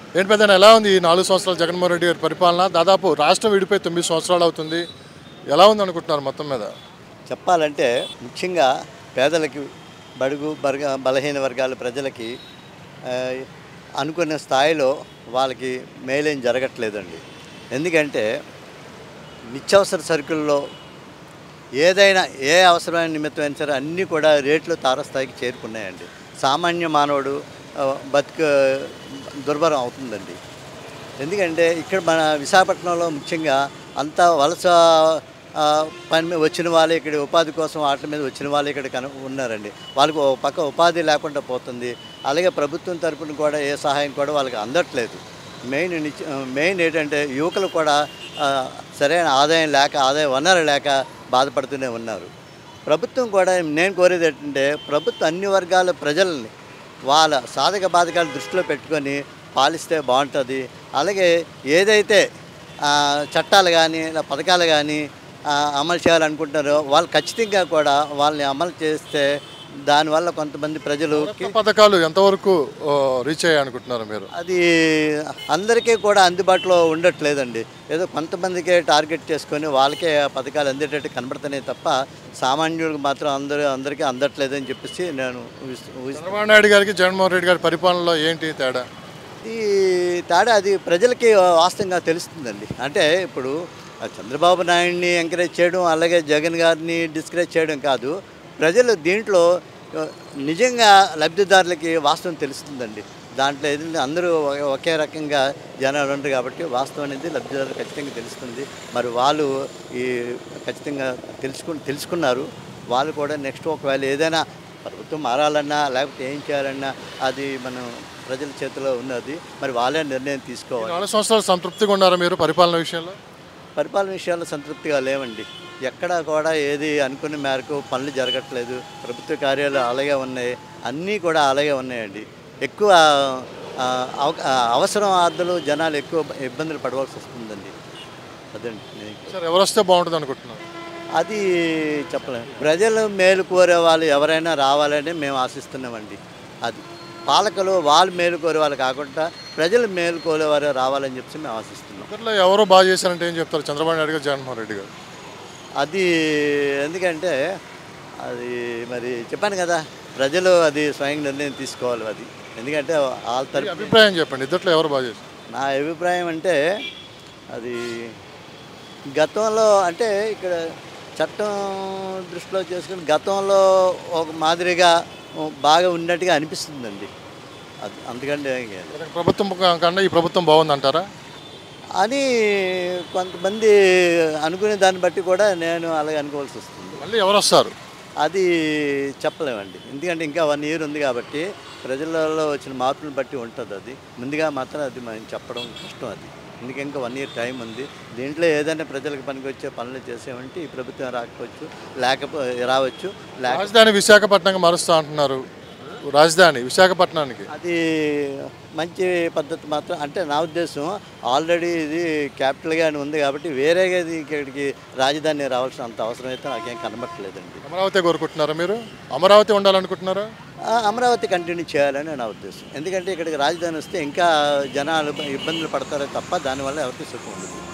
ఏంటి పెద్ద ఎలా ఉంది ఈ నాలుగు సంవత్సరాలు జగన్మోహన్ రెడ్డి గారి పరిపాలన దాదాపు రాష్ట్రం విడిపోయి తొమ్మిది సంవత్సరాలు అవుతుంది ఎలా ఉంది అనుకుంటున్నారు మొత్తం మీద చెప్పాలంటే ముఖ్యంగా పేదలకి బడుగు బర్గ బలహీన వర్గాల ప్రజలకి ఆ, అనుకున్న స్థాయిలో వాళ్ళకి మేలేం జరగట్లేదండి ఎందుకంటే నిత్యావసర సరుకుల్లో ఏదైనా ఏ అవసరమైన నిమిత్తమైన సరే అన్నీ కూడా రేట్లు తారస్థాయికి చేరుకున్నాయండి సామాన్య మానవుడు ఆ, బతుకు దుర్భరం అవుతుందండి ఎందుకంటే ఇక్కడ మన విశాఖపట్నంలో ముఖ్యంగా అంతా వలస ఆ, పని మీద వచ్చిన వాళ్ళే ఇక్కడ ఉపాధి కోసం వాటి మీద వచ్చిన వాళ్ళే ఇక్కడ కను ఉన్నారండి వాళ్ళకి ఒక పక్క ఉపాధి లేకుండా పోతుంది అలాగే ప్రభుత్వం తరపున కూడా ఏ సహాయం కూడా వాళ్ళకి అందట్లేదు మెయిన్ నిత్య మెయిన్ ఏంటంటే యువకులు కూడా ఆ, సరైన ఆదాయం లేక ఆదాయ వనరు లేక బాధపడుతూనే ఉన్నారు ప్రభుత్వం కూడా నేను కోరేది ఏంటంటే ప్రభుత్వం అన్ని వర్గాల ప్రజల్ని వాళ్ళ సాధక బాధకాలు దృష్టిలో పెట్టుకొని పాలిస్తే బాగుంటుంది అలాగే ఏదైతే ఆ, చట్టాలు కానీ ఇలా పథకాలు కానీ ఆ, అమలు చేయాలనుకుంటున్నారో వాళ్ళు ఖచ్చితంగా కూడా వాళ్ళని అమలు చేస్తే దానివల్ల కొంతమంది ప్రజలుకి కొత్త పథకాలు ఎంతవరకు ఓ, రీచ్ అయ్యాయి అనుకుంటున్నారు మీరు అది అందరికీ కూడా అందుబాటులో ఉండట్లేదండి ఏదో కొంతమందికే టార్గెట్ చేసుకొని వాళ్ళకే ఆ పథకాలు అందేటట్టు కనబడుతున్నాయి తప్ప సామాన్యులకు మాత్రం అందరూ అందరికీ అందట్లేదని చెప్పేసి నేను ఊహిస్తు- ఊహిస్తు- చంద్రబాబు నాయుడు గారికి జగన్మోహన్ రెడ్డి గారి పరిపాలనలో ఏంటి తేడా ఈ తేడా అది ప్రజలకి వాస్తవంగా తెలుస్తుందండి అంటే ఇప్పుడు ఆ చంద్రబాబు నాయుడిని ఎంకరేజ్ చేయడం అలాగే జగన్ గారిని డిస్కరేజ్ చేయడం కాదు ప్రజలు దీంట్లో ఆ, నిజంగా లబ్ధిదారులకి వాస్తవం తెలుస్తుందండి దాంట్లో ఏదంటే అందరూ ఒకే- ఒకే రకంగా జనాలు ఉంటారు కాబట్టి వాస్తవం అనేది లబ్ధిదారులు ఖచ్చితంగా తెలుస్తుంది మరి వాళ్ళు ఈ ఖచ్చితంగా తెలుసుకుని తెలుసుకున్నారు వాళ్ళు కూడా నెక్స్ట్ ఒకవేళ ఏదైనా ప్రభుత్వం మారాలన్నా లేకపోతే ఏం చేయాలన్నా అది మనం ప్రజల చేతిలో ఉన్నది మరి వాళ్ళే నిర్ణయం ఈ తీసుకోవాలి నాలుగు సంవత్సరాలు సంతృప్తిగా ఉన్నారా మీరు పరిపాలన విషయంలో పరిపాలన విషయాల్లో సంతృప్తిగా లేవండి ఎక్కడా కూడా ఏది అనుకున్న మేరకు పనులు జరగట్లేదు ప్రభుత్వ కార్యాలయాలు అలాగే ఉన్నాయి అన్నీ కూడా అలాగే ఉన్నాయండి ఎక్కువ ఆ, అవ- ఆ, అవసరం ఆర్దులు జనాలు ఎక్కువ ఇబ్బందులు పడవలసి వస్తుందండి అదండి నేను- సార్ ఎవరు వస్తే బాగుంటుంది అనుకుంటున్నారు అది చెప్పలేము ప్రజలు మేలు కోరే వాళ్ళు ఎవరైనా రావాలని మేము ఆశిస్తున్నామండి అది పాలకులు వాళ్ళు మేలు కోరే వాళ్ళు కాకుండా ప్రజలు మేలు కోరేవారు రావాలని చెప్పి మేము ఆశిస్తున్నాం ఇద్దరిలో ఎవరు బాగా చేశారంటే ఏం చెప్తారు చంద్రబాబు నాయుడు గారు జగన్మోహన్ రెడ్డి గారు అది ఎందుకంటే అది మరి చెప్పాను కదా ప్రజలు అది స్వయం నిర్ణయం తీసుకోవాలి అది ఎందుకంటే వాళ్ళ మీ తరపు అభిప్రాయం చెప్పండి ఇద్దరిలో ఎవరు బాగా చేశారు నా అభిప్రాయం అంటే అది గతంలో అంటే ఇక్కడ చట్టం దృష్టిలో చేసుకుని గతంలో ఒక మాదిరిగా బాగా ఉన్నట్టుగా అనిపిస్తుందండి అది అందుకంటే గత ప్రభుత్వం కన్నా ఈ ప్రభుత్వం బాగుంది అంటారా అని కొంతమంది అనుకునే దాన్ని బట్టి కూడా నేను అలాగే అనుకోవాల్సి వస్తుంది మళ్ళీ ఎవరు వస్తారు అది చెప్పలేమండి ఎందుకంటే ఇంకా వన్ ఇయర్ ఉంది కాబట్టి ప్రజలలో వచ్చిన మార్పులను బట్టి ఉంటుంది అది ముందుగా మాత్రం అది మనం చెప్పడం కష్టం అది ఎందుకంటే ఇంకా వన్ ఇయర్ టైం ఉంది దీంట్లో ఏదైనా ప్రజలకు పనికొచ్చే పనులు చేసామంటే ఈ ప్రభుత్వం రాకపోవచ్చు లేకపో రావచ్చు లేక రాజధాని విశాఖపట్నంగా మారుస్తా అంటున్నారు రాజధాని విశాఖపట్నానికి అది మంచి పద్ధతి మాత్రం అంటే నా ఉద్దేశం ఆల్రెడీ ఇది క్యాపిటల్గానే ఉంది కాబట్టి వేరేగా ఇది ఇక్కడికి రాజధాని రావాల్సిన అంత అవసరం అయితే నాకేం కనబట్టలేదండి అమరావతి కోరుకుంటున్నారా మీరు అమరావతి ఉండాలనుకుంటున్నారా ఆ, అమరావతి కంటిన్యూ చేయాలని నా ఉద్దేశం ఎందుకంటే ఇక్కడికి రాజధాని వస్తే ఇంకా జనాలు ఇబ్బందులు పడతారే తప్ప దానివల్ల ఎవరికి సుఖం ఉండదు